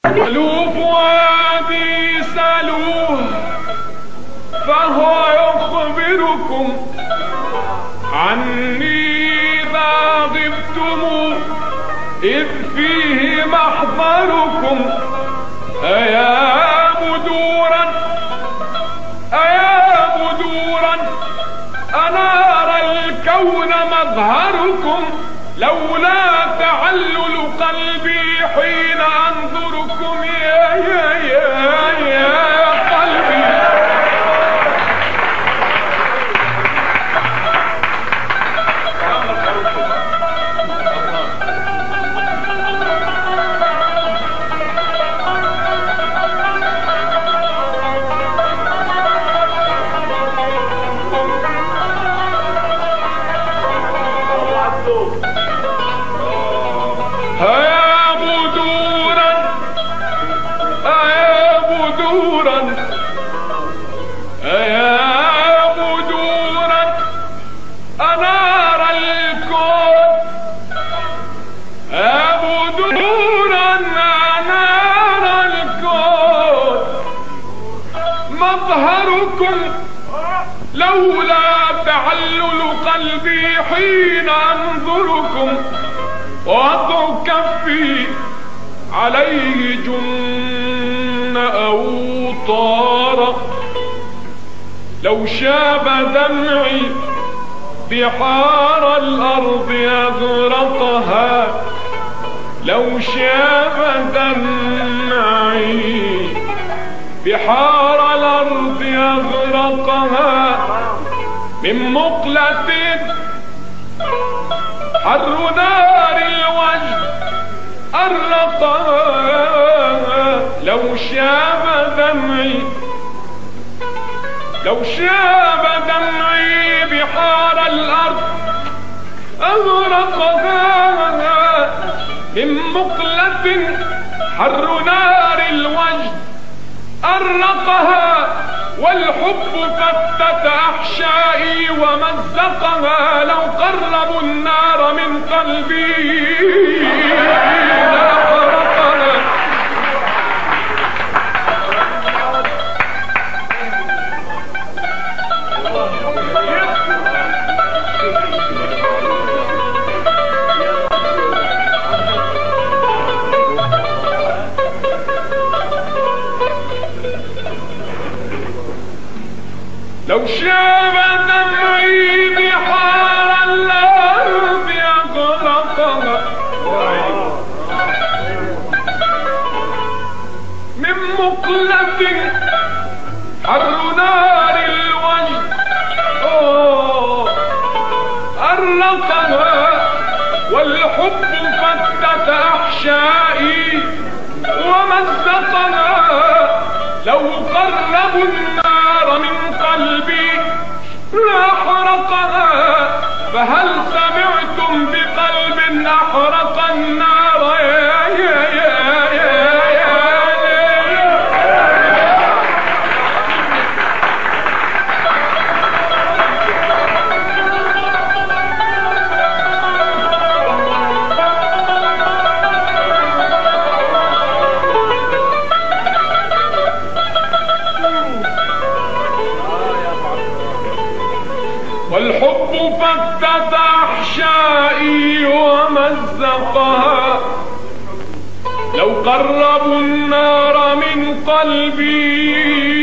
سألوا فؤادي سألوه فهو يخبركم عني إذا غبتم إذ فيه محضركم أيا بدورا أيا بدورا أنار الكون مظهركم لولا تعلل قلبي حين أنظركم يا يا يا يا قلبي يا بدورا يا بدورا يا بدورا أنار الكون يا بدورا أنار الكون مظهركم لولا تعلل قلبي حين أنظركم وضع كفي عليه جن أو طار لو شاب دمعي بحار الأرض أغرقها لو شاب دمعي بحار الأرض أغرقها من مقلة حر نار الوجه أرقها لو شاب دمعي لو شاب دمعي بحار الأرض أغرقها من مقلة حر نار الوجه أرقها والحب فتت أحشائي ومزقها لو قربوا النار من قلبي لأحرقها لو شاب دمعي بحار الأرض أغرقها من مقلة حر نار الوجه أوه، أرقها والحب فتت أحشائي ومزقها لو قربوا النار من قلبي لأحرقها فهل سمعتم بقلب أحرق النار يا يا يا يا يا, يا والحب فتت أحشائي ومزقها لو قربوا النار من قلبي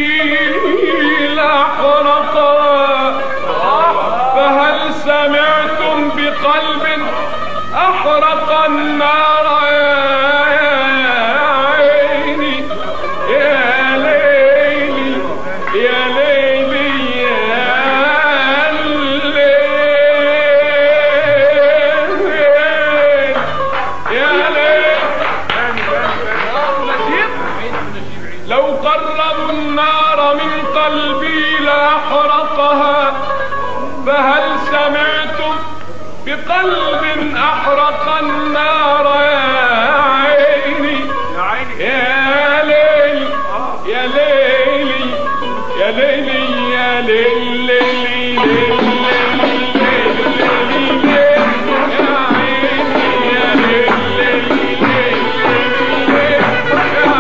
لأحرقها فهل سمعتم بقلب أحرق النار يا عيني يا ليلي يا ليلي يا ليل يا ليل لو قربوا النار من قلبي لأحرقها فهل سمعتم بقلب أحرق النار يا عيني يا ليل يا ليلي يا ليلي يا ليل ليلي ليل يا عيني يا ليل ليلي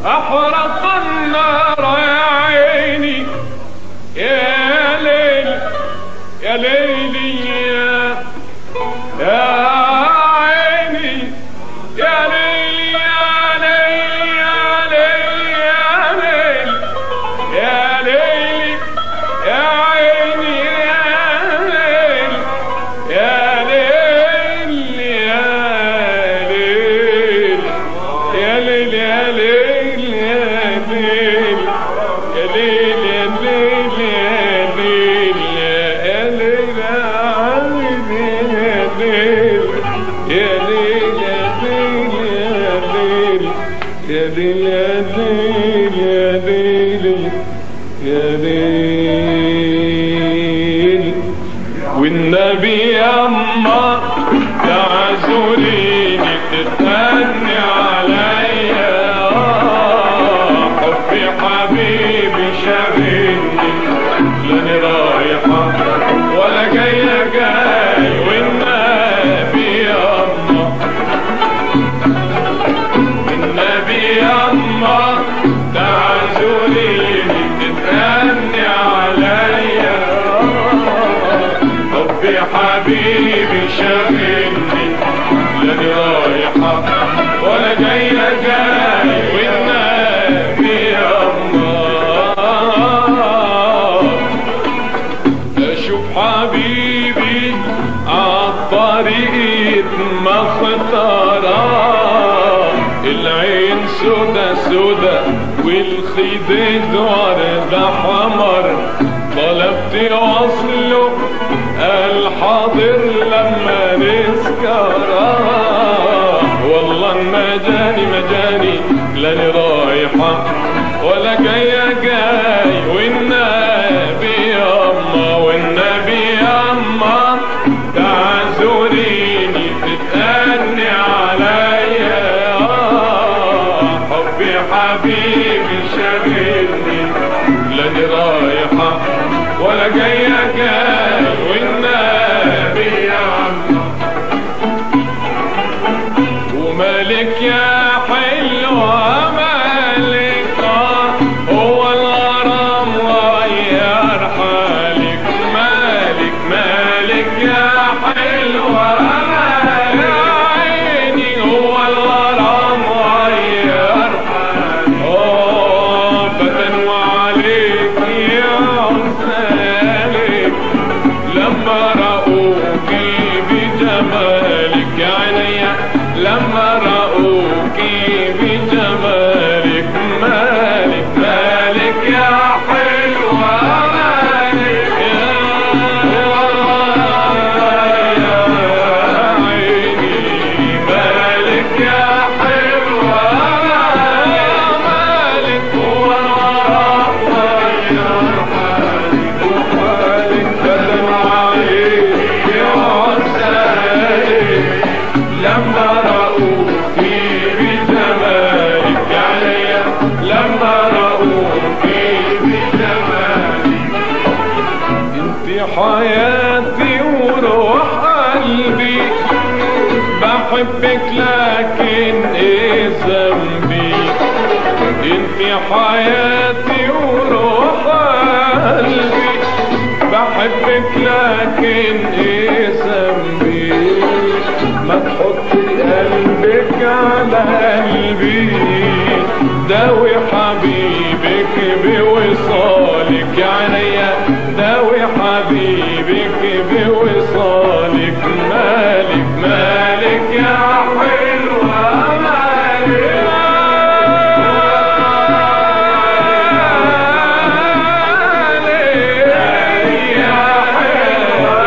احرق النار يا عيني يا ليل يا ليلي يا يا عيني يا ليل يا ليل يا ليل يا ليل يا ليل يا عيني يا ليل يا ليل يا ليل يا ليل يا ليل يا ليل يا ليل يا ليل يا ليل يا ليل يا ليل يا ليل يا ليل يا ليل والنبي اما تعذريني تتهني عليا حبي حبيبي شاغلني لاني رايحة ولا جاية جاي والنبي اما النبي اما تعذريني تتهني عليا حبي حبيبي شاغلني لاني رايحة ولا جاية جاي والنبي الله اشوف حبيبي عالطريق ما خطرا العين سودا سودا والخدود ورد حمر طلبت وصله الحاضر لما نسكرا والله ما جاني ما جاني لاني رايحة ولا جاية جاي والنبي اما والنبي اما تعذريني تتأني عليا حبي حبيبي شاغلني لاني رايحة ولا جاية جاي والنبي اما ومالك يا حلوة مالك آه، هو الغرام غير حالك مالك مالك يا حلوة مالك يا عيني هو الغرام غير حالك اه فتن وعليك يا عسالك لما رأوكي بجمالك يا عينيا لما رأوكي بجمالك مالك مالك يا حلوة مالك يا يا عيني مالك يا حلوة مالك هو الغرام غير حالك ومالك فتن عليك يا عسالك لما رأوكي بجمالك عليا لما رأوكي بجمالك انت حياتي وروح قلبي بحبك لكن ايه ذنبي انت حياتي وروح قلبي بحبك لكن ايه ذنبي ما تحطي قلبك على قلبي داوي حبيبك بوصالك يا عينيا داوي حبيبك بوصالك مالك مالك يا حلوة مالك يا حلوة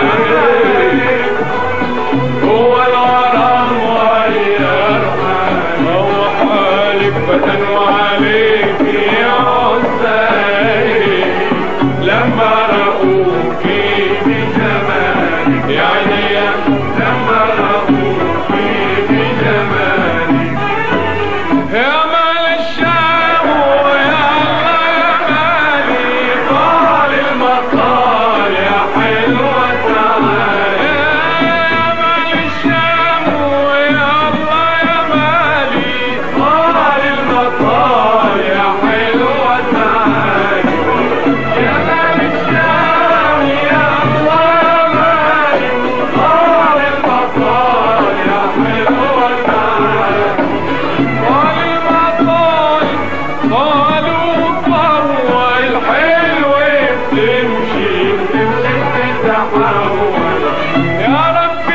هو الغرام غير هو حالك فتن وعليك يا عزالي لما رأوكي بجمالك يا عينيا لما رأوكي بجمالك يا مال الشام ويا مالي طال المطار يا حلوة تعالي يا مال الشام ويا الله يا مالي طال المطار يا رب